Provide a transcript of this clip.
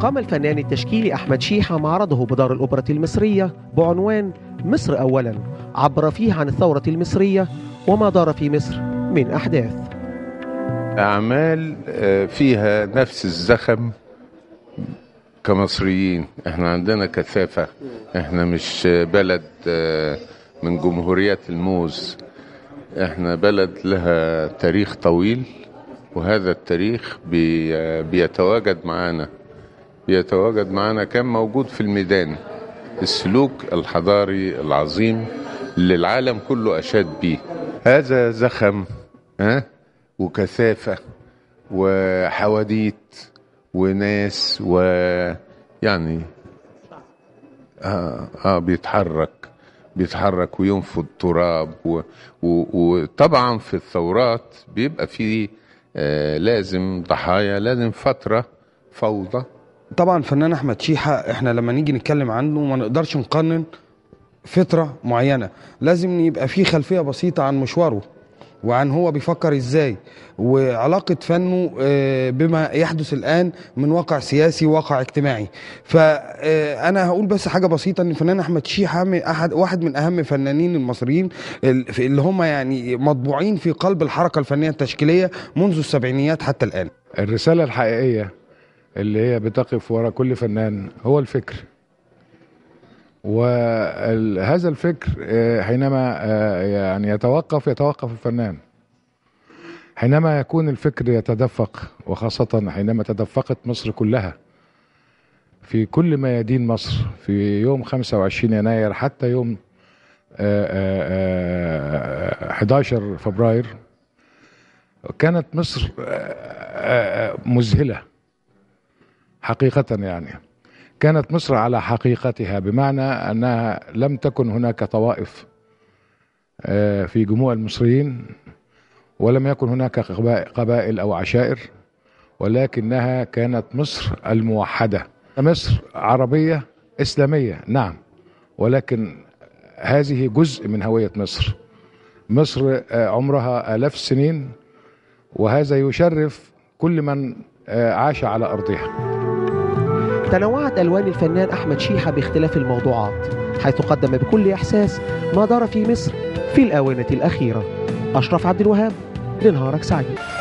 أقام الفنان التشكيلي أحمد شيحة معرضه بدار الأوبرا المصرية بعنوان مصر أولا عبر فيه عن الثورة المصرية وما دار في مصر من أحداث أعمال آه، فيها نفس الزخم كمصريين احنا عندنا كثافة احنا مش بلد آه، من جمهوريات الموز احنا بلد لها تاريخ طويل وهذا التاريخ بي آه، بيتواجد معانا بيتواجد معانا كان موجود في الميدان السلوك الحضاري العظيم اللي العالم كله أشاد بيه هذا زخم ها وكثافة وحواديت وناس ويعني آه, آه بيتحرك بيتحرك وينفض تراب و- و- وطبعا في الثورات بيبقى فيه آه لازم ضحايا لازم فترة فوضى طبعا فنان احمد شيحه احنا لما نيجي نتكلم عنه ما نقدرش نقنن فتره معينه لازم يبقى في خلفيه بسيطه عن مشواره وعن هو بيفكر ازاي وعلاقة فنه آه، بما يحدث الآن من واقع سياسي وواقع اجتماعي فأنا هقول بس حاجة بسيطة أن الفنان أحمد شيحة من أحد واحد من أهم الفنانين المصريين ال- اللي هم يعني مطبوعين في قلب الحركة الفنية التشكيلية منذ السبعينيات حتى الآن الرسالة الحقيقية اللي هي بتقف وراء كل فنان هو الفكر وهذا الفكر آه، حينما آه، يعني يتوقف يتوقف الفنان حينما يكون الفكر يتدفق وخاصة حينما تدفقت مصر كلها في كل ميادين مصر في يوم 25 يناير حتى يوم آه، آه، آه، 11 فبراير كانت مصر آه، آه، مذهلة حقيقة يعني كانت مصر على حقيقتها بمعنى أنها لم تكن هناك طوائف آه، في جموع المصريين ولم يكن هناك قبائل- قبائل أو عشائر ولكنها كانت مصر الموحدة مصر عربية إسلامية نعم ولكن هذه جزء من هوية مصر مصر آه، عمرها آلاف السنين وهذا يشرف كل من آه، عاش على أرضها تنوعت ألوان الفنان أحمد شيحة باختلاف الموضوعات حيث قدم بكل إحساس ما دار في مصر في الآونة الأخيرة أشرف عبد الوهاب لنهارك سعيد